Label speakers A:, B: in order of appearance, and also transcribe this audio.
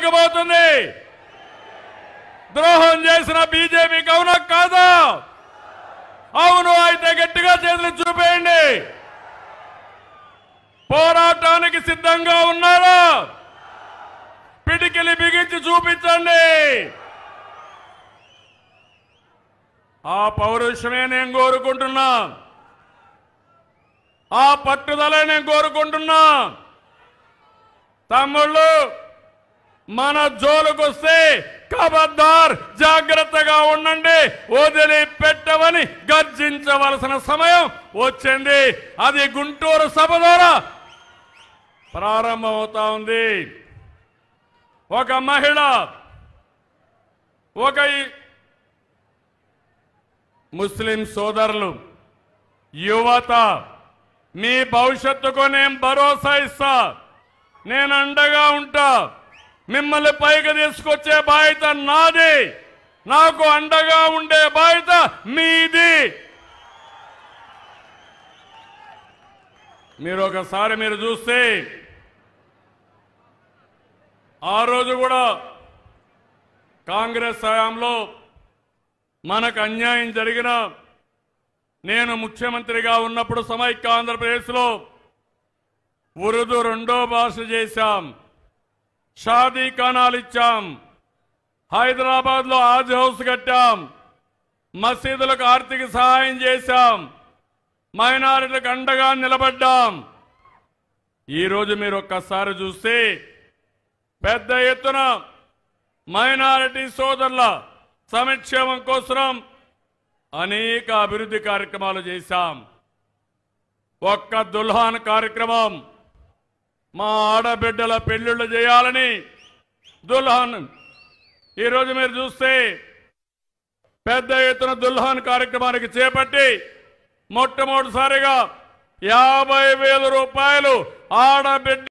A: జరగబోతుంది ద్రోహం చేసిన బీజేపీకి అవునా కాదా అవును అయితే గట్టిగా చేతులు చూపేయండి పోరాటానికి సిద్ధంగా ఉన్నారా పిడికిలి బిగించి చూపించండి ఆ పౌరుషమే నేను కోరుకుంటున్నా ఆ పట్టుదలే నేను కోరుకుంటున్నా తమ్ముళ్ళు మన జోలుకొస్తే కబద్దార్ జాగ్రత్తగా ఉండండి వదిలి పెట్టవని గర్జించవలసిన సమయం వచ్చింది అది గుంటూరు సభ ద్వారా ప్రారంభమవుతా ఉంది ఒక మహిళ ఒక ఈ- ముస్లిం సోదరులు యువత మీ భవిష్యత్తుకు నేను భరోసా ఇస్తా నేను అండగా ఉంటా మిమ్మల్ని పైకి తీసుకొచ్చే బాధ్యత నాది నాకు అండగా ఉండే బాధ్యత మీది మీరు ఒకసారి మీరు చూస్తే ఆ రోజు కూడా కాంగ్రెస్ హయాంలో మనకు అన్యాయం జరిగిన నేను ముఖ్యమంత్రిగా ఉన్నప్పుడు సమైక్య ఆంధ్రప్రదేశ్లో ఉరుదు రెండో భాష చేశాం షాదీ ఖానాలు ఇచ్చాం హైదరాబాద్ లో ఆజ్ హౌస్ కట్టాం మసీదులకు ఆర్థిక సహాయం చేశాం మైనారిటీలకు అండగా నిలబడ్డాం ఈరోజు మీరు ఒక్కసారి చూస్తే పెద్ద ఎత్తున మైనారిటీ సోదరుల సంక్షేమం కోసం అనేక అభివృద్ధి కార్యక్రమాలు చేశాం ఒక్క దుల్హాన్ కార్యక్రమం మా ఆడబిడ్డల పెళ్లిళ్ళు చేయాలని దుల్హాన్ ఈరోజు మీరు చూస్తే పెద్ద ఎత్తున దుల్హాన్ కార్యక్రమానికి చేపట్టి మొట్టమొదటిసారిగా యాభై వేల రూపాయలు ఆడబిడ్డ